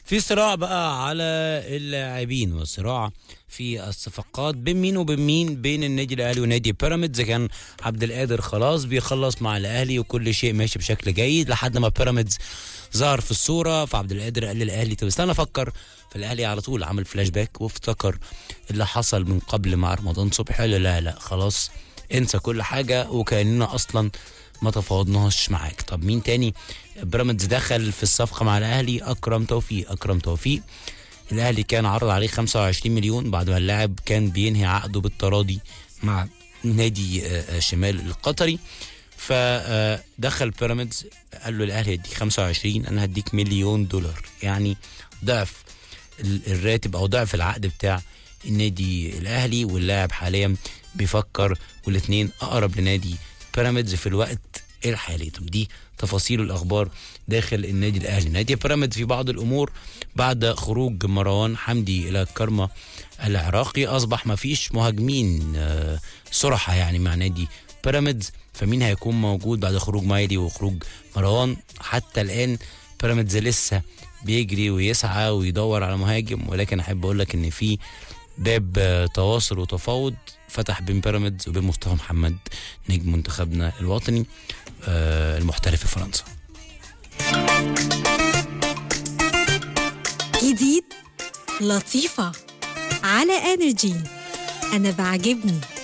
في صراع بقى على اللاعبين وصراع في الصفقات بين مين وبين مين بين النادي الاهلي ونادي بيراميدز كان عبد القادر خلاص بيخلص مع الاهلي وكل شيء ماشي بشكل جيد لحد ما بيراميدز ظهر في الصوره فعبد القادر قال للاهلي طب استنى افكر فالاهلي على طول عمل فلاش باك وافتكر اللي حصل من قبل مع رمضان صبحي قال له لا لا خلاص انسى كل حاجه وكاننا اصلا ما تفاوضناش معاك طب مين تاني بيراميدز دخل في الصفقه مع الاهلي اكرم توفيق اكرم توفيق الاهلي كان عرض عليه 25 مليون بعد ما اللاعب كان بينهي عقده بالتراضي مع نادي آه، آه، شمال القطري فدخل بيراميدز قال له الاهلي هيديك 25 انا هديك مليون دولار يعني ضعف ال- الراتب او ضعف العقد بتاع النادي الاهلي واللاعب حاليا بيفكر والاثنين اقرب لنادي بيراميدز في الوقت الحالي طب دي تفاصيل الاخبار داخل النادي الاهلي نادي بيراميدز في بعض الامور بعد خروج مروان حمدي الى الكرمة العراقي اصبح ما فيش مهاجمين آه، صرحة يعني مع نادي بيراميدز فمين هيكون موجود بعد خروج مايلي وخروج مروان حتى الان بيراميدز لسه بيجري ويسعى ويدور على مهاجم ولكن احب اقول لك ان في باب آه، تواصل وتفاوض فتح بين بيراميدز وبين مصطفى محمد نجم منتخبنا الوطني آه، المحترف في فرنسا جديد لطيفة على انرجي انا بعجبني